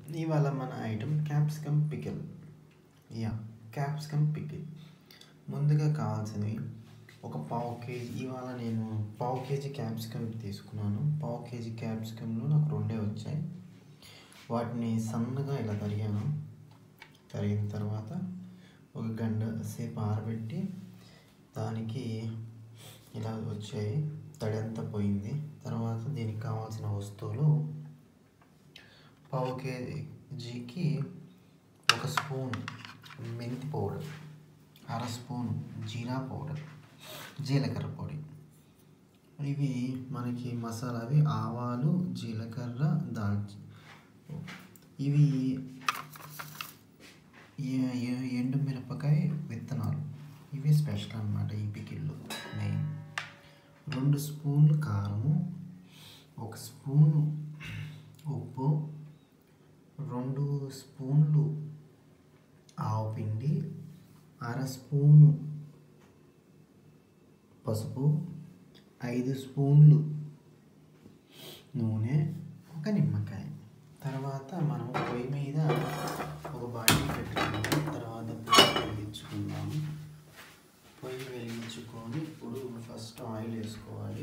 ఇవాళ మన item capsicum pickle yeah capsicum pickle ముందుగా కావాల్సినవి ఒక పావు కేజీ ఇవాళ నేను పావు కేజీ క్యాప్సికమ్ తీసుకున్నాను పావు కేజీ క్యాప్సికంలో నాకు రెండే వచ్చాయి వాటిని సన్నగా ఇలా తరిగాను తరిగిన తర్వాత ఒక గంట సేపు ఆరబెట్టి దానికి ఇలా వచ్చాయి తడి అంతా పోయింది తర్వాత దీనికి కావాల్సిన వస్తువులు పావు కేజీకి ఒక స్పూన్ మెంతి పౌడర్ అర స్పూన్ జీరా పౌడర్ జీలకర్ర పొడి ఇవి మనకి మసాలావి ఆవాలు జీలకర్ర దాల్చి ఇవి ఏ- ఏ- ఎండు మిరపకాయ విత్తనాలు ఇవి స్పెషల్ అన్నమాట ఈ పికిల్లో మెయిన్ రెండు స్పూన్లు కారము ఒక స్పూను ఉప్పు రెండు స్పూన్లు ఆవపిండి అర స్పూను పసుపు ఐదు స్పూన్లు నూనె ఒక నిమ్మకాయ తర్వాత మనం పొయ్యి మీద ఒక బాండీ పెట్టుకుందాం తర్వాత పొయ్యి వెలిగించుకుందాము పొయ్యి వెలిగించుకొని ఇప్పుడు ఫస్ట్ ఆయిల్ వేసుకోవాలి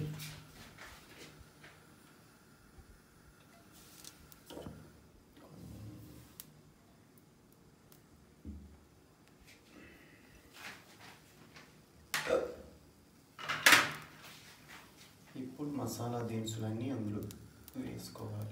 ఇప్పుడు మసాలా దినుసులన్నీ అందులో వేసుకోవాలి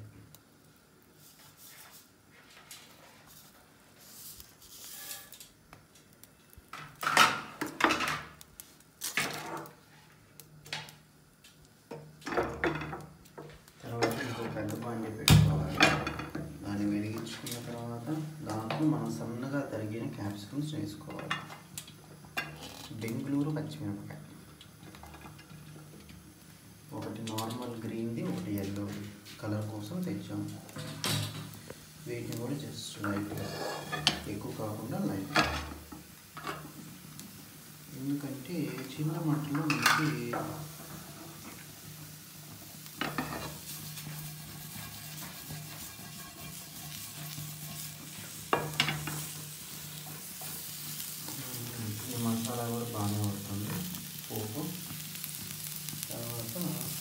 తర్వాత ఇంకో పెద్ద బాండి పెట్టుకోవాలి దాన్ని వెలిగించుకున్న తర్వాత దాంట్లో మనం సన్నగా తరిగిన క్యాప్సికమ్స్ వేసుకోవాలి బెంగళూరు పచ్చిమిరపకాయ ఒకటి నార్మల్ గ్రీన్ది ఒకటి ఎల్లో కలర్ కోసం తెచ్చాము వీటిని కూడా జస్ట్ లైట్గా ఎక్కువ కాకుండా లైట్ ఎందుకంటే చిన్న మట్టలో మనకి ఈ మసాలా కూడా బాగానే పడుతుంది పోపు తర్వాత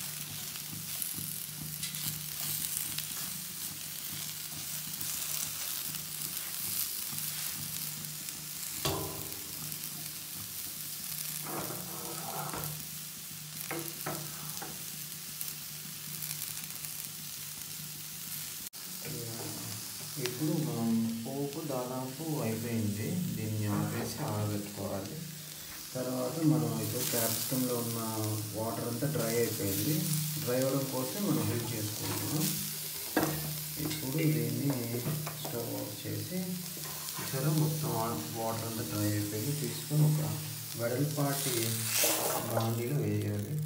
ఇప్పుడు మనం పోపు దాదాపు అయిపోయింది దీన్ని ఆపేసి ఆరబెట్టుకోవాలి తర్వాత మనం ఇప్పుడు క్యాప్సికంలో ఉన్న వాటర్ అంతా డ్రై అయిపోయింది డ్రై అవ్వడం కోసం మనం హీట్ చేసుకుంటున్నాం ఇప్పుడు దీన్ని స్టవ్ ఆఫ్ చేసి ఇక్కడ మొత్తం వాటర్ అంతా డ్రై అయిపోయింది తీసుకొని ఒక వెడల్పాటి బాండీలో వేయాలి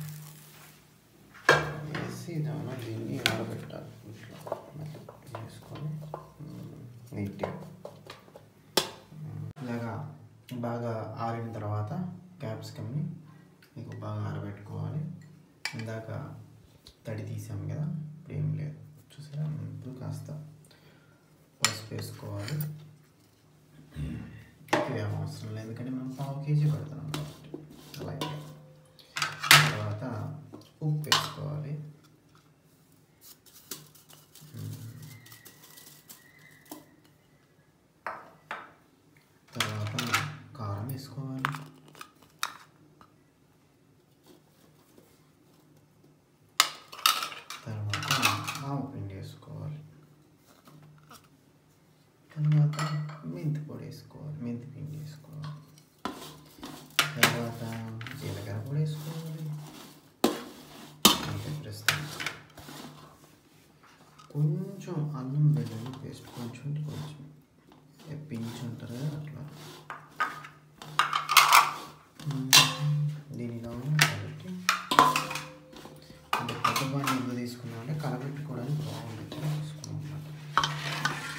వేసి దాని దీన్ని ఆరబెట్టాలి ఇట్లా మెల్లగా వేసుకొని నీట్గా ఇలాగా బాగా ఆరిన తర్వాత క్యాప్సికమ్ని మీకు బాగా ఆరబెట్టుకోవాలి ఇందాక తడి తీసాం కదా ఇప్పుడు ఏం లేదు చూసారా ఇప్పుడు కాస్త పసుపు వేసుకోవాలి ఎక్కువ ఏం అవసరం లేదు ఎందుకంటే మనం పావు కేజీ పెడుతున్నాం కాబట్టి అలాగే తర్వాత ఉప్పు వేసుకోవాలి తర్వాత కారం వేసుకోవాలి తర్వాత ఆవు పిండి వేసుకోవాలి తర్వాత మెంతి పొడి వేసుకోవాలి మెంతి పిండి వేసుకోవాలి తర్వాత జీలకర్ర పొడి వేసుకోవాలి అంతే ప్రస్తుతం కొంచెం అల్లం వెల్లుల్లి పేస్ట్ కొంచెం అంటే కొంచెం పించి ఉంటారు కదా అట్లా దీని ఇలా ఉంది కాబట్టి అంటే కొత్త బాండి ఎందుకు తీసుకున్నాం అంటే కలబెట్టుకోవడానికి బాగుంది తీసుకున్నాం అన్నమాట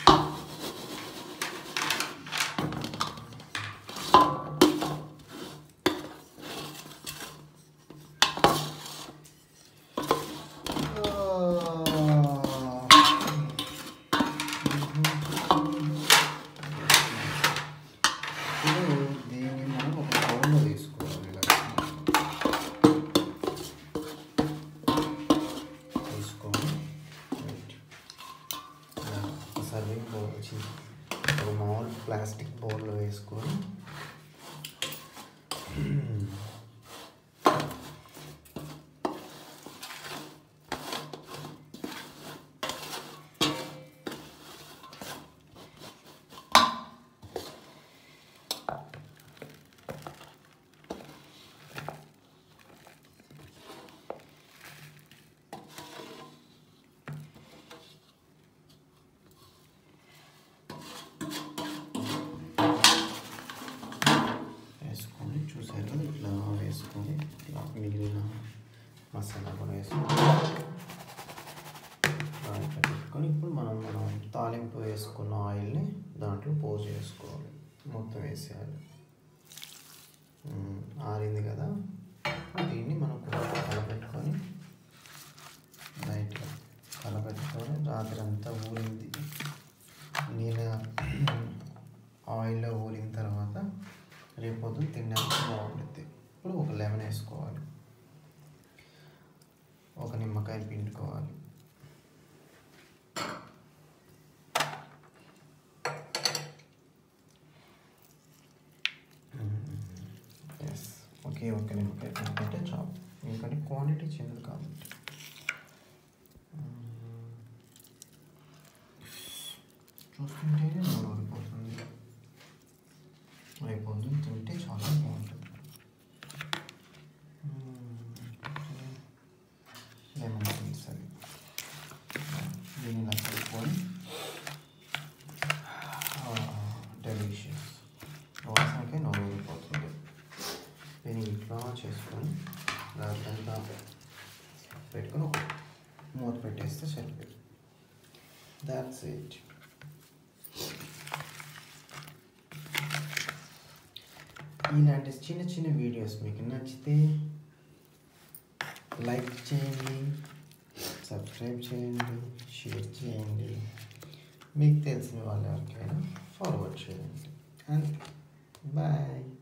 ఆ సర్వింగ్ బౌల్ వచ్చి ఒక మామూలు ప్లాస్టిక్ బౌల్లో వేసుకొని వేసుకొని చూసారు ఇట్లా వేసుకొని ఇట్లా మిగిలిన మసాలా కూడా వేసుకొని ఇట్లా ఇట్లా పెట్టుకొని ఇప్పుడు మనం మనం తాలింపు వేసుకున్న ఆయిల్ని దాంట్లో పోజ్ చేసుకోవాలి మొత్తం వేసేయాలి ఉమ్, ఆరింది కదా దీన్ని మనం కూడా కలపెట్టుకొని లైట్గా కలపెట్టుకొని రాత్రి అంతా ఊరింది నీళ్ళ ఆయిల్లో ఊరిన తర్వాత రేపు పొద్దున్న తినడానికి బాగుంటుంది ఇప్పుడు ఒక లెమన్ వేసుకోవాలి ఒక నిమ్మకాయ పిండుకోవాలి ఎస్ ఓకే ఒక నిమ్మకాయ పిండుకుంటే చాలు ఎందుకంటే క్వాంటిటీ చిన్నది కాబట్టి మ్మ్. చూస్తుంటేనే నోరు ఊరిపోతుంది రేపు పొద్దున్న తింటే చాలా బాగుంటుంది లెమన్ సీడ్స్ అవి దీన్ని ఇలా కలుపుకొని డెలిషియస్ వాసనకే నోరు ఊరిపోతుంది దీన్ని ఇట్లా చేసుకొని రాత్రంతా పెట్టుకొని ఒక మూత పెట్టేస్తే సరిపోయింది దాట్స్ ఇట్ ఇలాంటి చిన్న చిన్న వీడియోస్ మీకు నచ్చితే లైక్ చేయండి సబ్స్క్రైబ్ చేయండి షేర్ చేయండి మీకు తెలిసిన వాళ్ళు ఎవరికైనా ఫార్వర్డ్ చేయండి అండ్ బాయ్